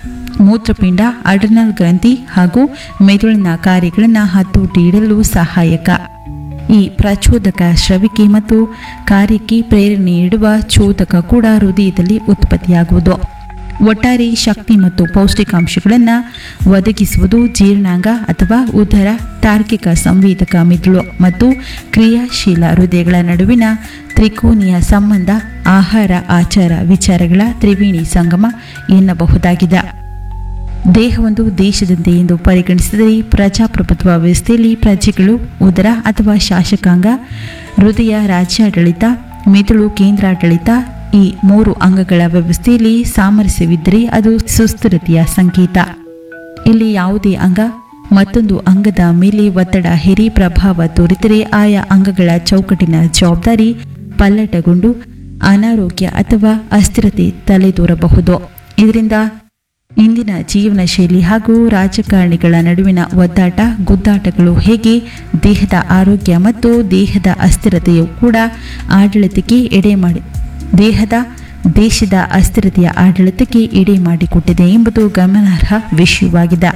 ಮೂತ್ರಪಿಂಡ ಅಡ್ರಿನಲ್ ಗ್ರಂಥಿ ಹಾಗೂ ಮೆದುಳಿನ ಕಾರ್ಯಗಳನ್ನು ಹತೋಟಿ ಇಡಲು ಸಹಾಯಕ ಈ ಪ್ರಚೋದಕ ಸ್ರವಿಕೆ ಮತ್ತು ಕಾರ್ಯಕ್ಕೆ ಪ್ರೇರಣೆ ನೀಡುವ ಚೋದಕ ಕೂಡ ಹೃದಯದಲ್ಲಿ ಉತ್ಪತ್ತಿಯಾಗುವುದು ಒಟ್ಟಾರೆ ಶಕ್ತಿ ಮತ್ತು ಪೌಷ್ಟಿಕಾಂಶಗಳನ್ನು ಒದಗಿಸುವುದು ಜೀರ್ಣಾಂಗ ಅಥವಾ ಉದರ ತಾರ್ಕಿಕ ಸಂವೇದಕ ಮಿದುಳು ಮತ್ತು ಕ್ರಿಯಾಶೀಲ ಹೃದಯಗಳ ನಡುವಿನ ತ್ರಿಕೋನೀಯ ಸಂಬಂಧ ಆಹಾರ ಆಚಾರ ವಿಚಾರಗಳ ತ್ರಿವೇಣಿ ಸಂಗಮ ಎನ್ನಬಹುದಾಗಿದೆ ದೇಹವೊಂದು ದೇಶದಂತೆ ಎಂದು ಪರಿಗಣಿಸಿದರೆ ಪ್ರಜಾಪ್ರಭುತ್ವ ವ್ಯವಸ್ಥೆಯಲ್ಲಿ ಪ್ರಜೆಗಳು ಉದರ ಅಥವಾ ಶಾಸಕಾಂಗ ಹೃದಯ ರಾಜ್ಯಾಡಳಿತ ಮೆದುಳು ಕೇಂದ್ರಾಡಳಿತ ಈ ಮೂರು ಅಂಗಗಳ ವ್ಯವಸ್ಥೆಯಲ್ಲಿ ಸಾಮರಸ್ಯವಿದ್ದರೆ ಅದು ಸುಸ್ಥಿರತೆಯ ಸಂಕೇತ ಇಲ್ಲಿ ಯಾವುದೇ ಅಂಗ ಮತ್ತೊಂದು ಅಂಗದ ಮೇಲೆ ಒತ್ತಡ ಹೇರಿ ಪ್ರಭಾವ ತೋರಿದರೆ ಆಯಾ ಅಂಗಗಳ ಚೌಕಟ್ಟಿನ ಜವಾಬ್ದಾರಿ ಪಲ್ಲಟಗೊಂಡು ಅನಾರೋಗ್ಯ ಅಥವಾ ಅಸ್ಥಿರತೆ ತಲೆದೋರಬಹುದು ಇದರಿಂದ ಇಂದಿನ ಜೀವನ ಶೈಲಿ ಹಾಗೂ ರಾಜಕಾರಣಿಗಳ ನಡುವಿನ ಒದ್ದಾಟ ಗುದ್ದಾಟಗಳು ಹೇಗೆ ದೇಹದ ಆರೋಗ್ಯ ಮತ್ತು ದೇಹದ ಅಸ್ಥಿರತೆಯು ಕೂಡ ಆಡಳಿತಕ್ಕೆ ಎಡೆ ಮಾಡಿ ದೇಹದ ದೇಶದ ಅಸ್ಥಿರತೆಯ ಆಡಳಿತಕ್ಕೆ ಎಡೆ ಮಾಡಿಕೊಟ್ಟಿದೆ ಎಂಬುದು ಗಮನಾರ್ಹ ವಿಷಯವಾಗಿದೆ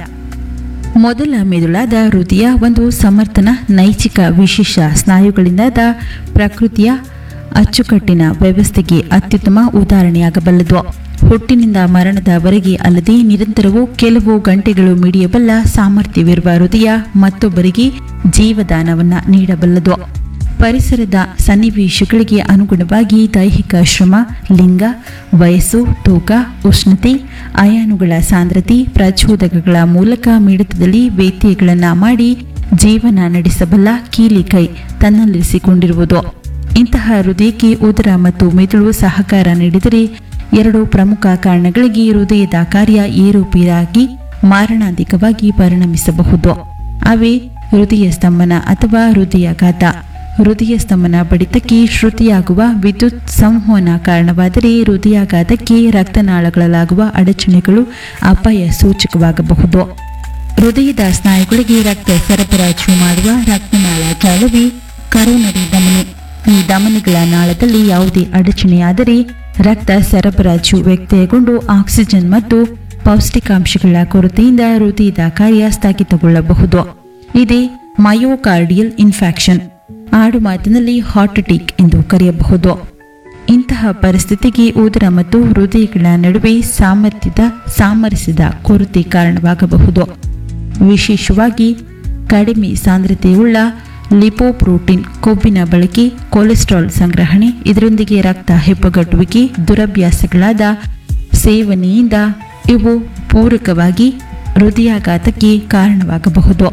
ಮೊದಲ ಮೆದುಳಾದ ಹೃದಯ ಒಂದು ಸಮರ್ಥನ ನೈಚಿಕ ವಿಶೇಷ ಸ್ನಾಯುಗಳಿಂದಾದ ಪ್ರಕೃತಿಯ ಅಚ್ಚುಕಟ್ಟಿನ ವ್ಯವಸ್ಥೆಗೆ ಅತ್ಯುತ್ತಮ ಉದಾಹರಣೆಯಾಗಬಲ್ಲದು ಹುಟ್ಟಿನಿಂದ ಮರಣದವರೆಗೆ ಅಲ್ಲದೆ ನಿರಂತರವೂ ಕೆಲವು ಗಂಟೆಗಳು ಮಿಡಿಯಬಲ್ಲ ಸಾಮರ್ಥ್ಯವಿರುವ ಹೃದಯ ಮತ್ತೊಬ್ಬರಿಗೆ ಜೀವದಾನವನ್ನ ನೀಡಬಲ್ಲದು ಪರಿಸರದ ಸನ್ನಿವೇಶಗಳಿಗೆ ಅನುಗುಣವಾಗಿ ದೈಹಿಕ ಶ್ರಮ ಲಿಂಗ ವಯಸ್ಸು ತೂಕ ಉಷ್ಣತೆ ಅಯಾನುಗಳ ಸಾಂದ್ರತೆ ಪ್ರಚೋದಕಗಳ ಮೂಲಕ ಮಿಡಿತದಲ್ಲಿ ವ್ಯತ್ಯಯಗಳನ್ನು ಮಾಡಿ ಜೀವನ ನಡೆಸಬಲ್ಲ ಕೀಲಿ ಕೈ ತನ್ನಲ್ಲಿರಿಸಿಕೊಂಡಿರುವುದು ಇಂತಹ ಹೃದಯಕ್ಕೆ ಉದರ ಮತ್ತು ಮೆದುಳು ಸಹಕಾರ ನೀಡಿದರೆ ಎರಡು ಪ್ರಮುಖ ಕಾರಣಗಳಿಗೆ ಹೃದಯದ ಕಾರ್ಯ ಏರುಪೇರಾಗಿ ಮಾರಣಾಂತಿಕವಾಗಿ ಪರಿಣಮಿಸಬಹುದು ಅವೇ ಹೃದಯ ಸ್ತಂಭನ ಅಥವಾ ಹೃದಯಾಘಾತ ಹೃದಯ ಸ್ತಂಭನ ಬಡಿತಕ್ಕೆ ಶ್ರುತಿಯಾಗುವ ವಿದ್ಯುತ್ ಸಂವಹನ ಕಾರಣವಾದರೆ ಹೃದಯಾಘಾತಕ್ಕೆ ರಕ್ತನಾಳಗಳಲ್ಲಾಗುವ ಅಡಚಣೆಗಳು ಅಪಾಯ ಸೂಚಕವಾಗಬಹುದು ಹೃದಯದ ಸ್ನಾಯುಗಳಿಗೆ ರಕ್ತ ಸರಬರಾಜು ಮಾಡುವ ರಕ್ತನಾಳ ಜಾಲವೇ ಕರೋನರಿ ಧಮನಿ ಈ ಧಮನಿಗಳ ನಾಳದಲ್ಲಿ ಯಾವುದೇ ಅಡಚಣೆಯಾದರೆ ರಕ್ತ ಸರಬರಾಜು ವ್ಯತ್ಯಯಗೊಂಡು ಆಕ್ಸಿಜನ್ ಮತ್ತು ಪೌಷ್ಟಿಕಾಂಶಗಳ ಕೊರತೆಯಿಂದ ಹೃದಯದ ಕಾರ್ಯ ಸ್ಥಗಿತಗೊಳ್ಳಬಹುದು ಇದೇ ಮಯೋಕಾರ್ಡಿಯಲ್ ಇನ್ಫೆಕ್ಷನ್ ಆಡು ಮಾತಿನಲ್ಲಿ ಹಾರ್ಟ್ ಅಟ್ಯಾಕ್ ಎಂದು ಕರೆಯಬಹುದು ಇಂತಹ ಪರಿಸ್ಥಿತಿಗೆ ಉದರ ಮತ್ತು ಹೃದಯಗಳ ನಡುವೆ ಸಾಮರ್ಥ್ಯದ ಸಾಮರಸ್ಯದ ಕೊರತೆ ಕಾರಣವಾಗಬಹುದು ವಿಶೇಷವಾಗಿ ಕಡಿಮೆ ಸಾಂದ್ರತೆಯುಳ್ಳ ಲಿಪೋಪ್ರೋಟೀನ್ ಕೊಬ್ಬಿನ ಬಳಕೆ ಕೊಲೆಸ್ಟ್ರಾಲ್ ಸಂಗ್ರಹಣೆ ಇದರೊಂದಿಗೆ ರಕ್ತ ಹೆಪ್ಪುಗಟ್ಟುವಿಕೆ ದುರಭ್ಯಾಸಗಳಾದ ಸೇವನೆಯಿಂದ ಇವು ಪೂರಕವಾಗಿ ಹೃದಯಾಘಾತಕ್ಕೆ ಕಾರಣವಾಗಬಹುದು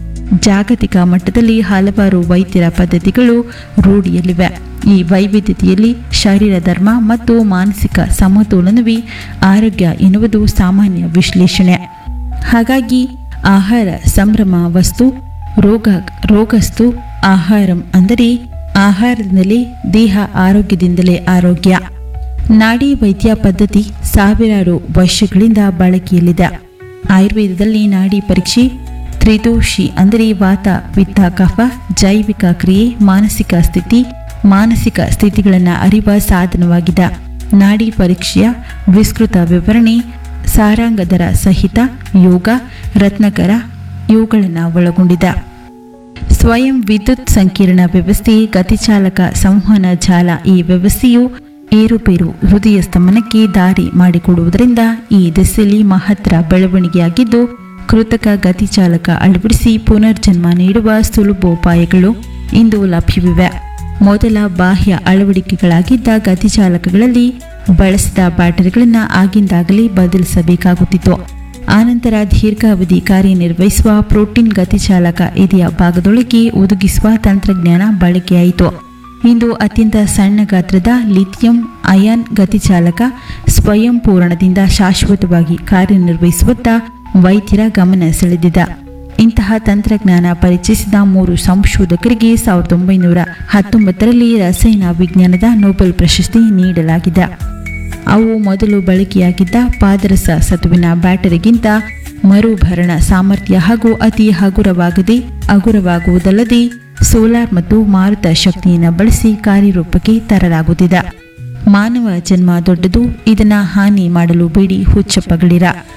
ಜಾಗತಿಕ ಮಟ್ಟದಲ್ಲಿ ಹಲವಾರು ವೈದ್ಯರ ಪದ್ಧತಿಗಳು ರೂಢಿಯಲ್ಲಿವೆ ಈ ವೈವಿಧ್ಯತೆಯಲ್ಲಿ ಶರೀರ ಧರ್ಮ ಮತ್ತು ಮಾನಸಿಕ ಸಮತೋಲನವೇ ಆರೋಗ್ಯ ಎನ್ನುವುದು ಸಾಮಾನ್ಯ ವಿಶ್ಲೇಷಣೆ ಹಾಗಾಗಿ ಆಹಾರ ಸಂಭ್ರಮ ವಸ್ತು ರೋಗ ರೋಗಸ್ತು ಆಹಾರಂ ಅಂದರೆ ಆಹಾರದಿಂದಲೇ ದೇಹ ಆರೋಗ್ಯದಿಂದಲೇ ಆರೋಗ್ಯ ನಾಡಿ ವೈದ್ಯ ಪದ್ಧತಿ ಸಾವಿರಾರು ವರ್ಷಗಳಿಂದ ಬಳಕೆಯಲ್ಲಿದೆ ಆಯುರ್ವೇದದಲ್ಲಿ ನಾಡಿ ಪರೀಕ್ಷೆ ತ್ರಿದೋಷಿ ಅಂದರೆ ವಾತ ಪಿತ್ತ ಕಫ ಜೈವಿಕ ಕ್ರಿಯೆ ಮಾನಸಿಕ ಸ್ಥಿತಿ ಮಾನಸಿಕ ಸ್ಥಿತಿಗಳನ್ನು ಅರಿವ ಸಾಧನವಾಗಿದೆ ನಾಡಿ ಪರೀಕ್ಷೆಯ ವಿಸ್ತೃತ ವಿವರಣೆ ಸಾರಾಂಗದರ ಸಹಿತ ಯೋಗ ರತ್ನಕರ ಇವುಗಳನ್ನು ಒಳಗೊಂಡಿದೆ ಸ್ವಯಂ ವಿದ್ಯುತ್ ಸಂಕೀರ್ಣ ವ್ಯವಸ್ಥೆ ಗತಿಚಾಲಕ ಸಂವಹನ ಜಾಲ ಈ ವ್ಯವಸ್ಥೆಯು ಏರುಪೇರು ಹೃದಯ ಸ್ತಂಭನಕ್ಕೆ ದಾರಿ ಮಾಡಿಕೊಡುವುದರಿಂದ ಈ ದಿಸೆಯಲ್ಲಿ ಮಹತ್ತರ ಬೆಳವಣಿಗೆಯಾಗಿದ್ದು ಕೃತಕ ಗತಿಚಾಲಕ ಅಳವಡಿಸಿ ಪುನರ್ಜನ್ಮ ನೀಡುವ ಸುಲಭೋಪಾಯಗಳು ಇಂದು ಲಭ್ಯವಿವೆ ಮೊದಲ ಬಾಹ್ಯ ಅಳವಡಿಕೆಗಳಾಗಿದ್ದ ಗತಿಚಾಲಕಗಳಲ್ಲಿ ಬಳಸಿದ ಬ್ಯಾಟರಿಗಳನ್ನು ಆಗಿಂದಾಗಲೇ ಬದಲಿಸಬೇಕಾಗುತ್ತಿತ್ತು ಆನಂತರ ದೀರ್ಘಾವಧಿ ಕಾರ್ಯನಿರ್ವಹಿಸುವ ಪ್ರೋಟೀನ್ ಗತಿಚಾಲಕ ಇದೆಯ ಭಾಗದೊಳಗೆ ಒದಗಿಸುವ ತಂತ್ರಜ್ಞಾನ ಬಳಕೆಯಾಯಿತು ಇಂದು ಅತ್ಯಂತ ಸಣ್ಣ ಗಾತ್ರದ ಲಿಥಿಯಂ ಅಯಾನ್ ಗತಿಚಾಲಕ ಸ್ವಯಂ ಪೂರಣದಿಂದ ಶಾಶ್ವತವಾಗಿ ಕಾರ್ಯನಿರ್ವಹಿಸುವತ್ತ ವೈದ್ಯರ ಗಮನ ಸೆಳೆದಿದೆ ಇಂತಹ ತಂತ್ರಜ್ಞಾನ ಪರಿಚಯಿಸಿದ ಮೂರು ಸಂಶೋಧಕರಿಗೆ ಸಾವಿರದ ಒಂಬೈನೂರ ಹತ್ತೊಂಬತ್ತರಲ್ಲಿ ರಸಾಯನ ವಿಜ್ಞಾನದ ನೊಬೆಲ್ ಪ್ರಶಸ್ತಿ ನೀಡಲಾಗಿದೆ ಅವು ಮೊದಲು ಬಳಕೆಯಾಗಿದ್ದ ಪಾದರಸ ಸತುವಿನ ಬ್ಯಾಟರಿಗಿಂತ ಮರುಭರಣ ಸಾಮರ್ಥ್ಯ ಹಾಗೂ ಅತಿ ಹಗುರವಾಗದೆ ಹಗುರವಾಗುವುದಲ್ಲದೆ ಸೋಲಾರ್ ಮತ್ತು ಮಾರುತ ಶಕ್ತಿಯನ್ನು ಬಳಸಿ ಕಾರ್ಯರೂಪಕ್ಕೆ ತರಲಾಗುತ್ತಿದೆ ಮಾನವ ಜನ್ಮ ದೊಡ್ಡದು ಇದನ್ನ ಹಾನಿ ಮಾಡಲು ಬೇಡಿ ಹುಚ್ಚಪ್ಪಗಳಿರ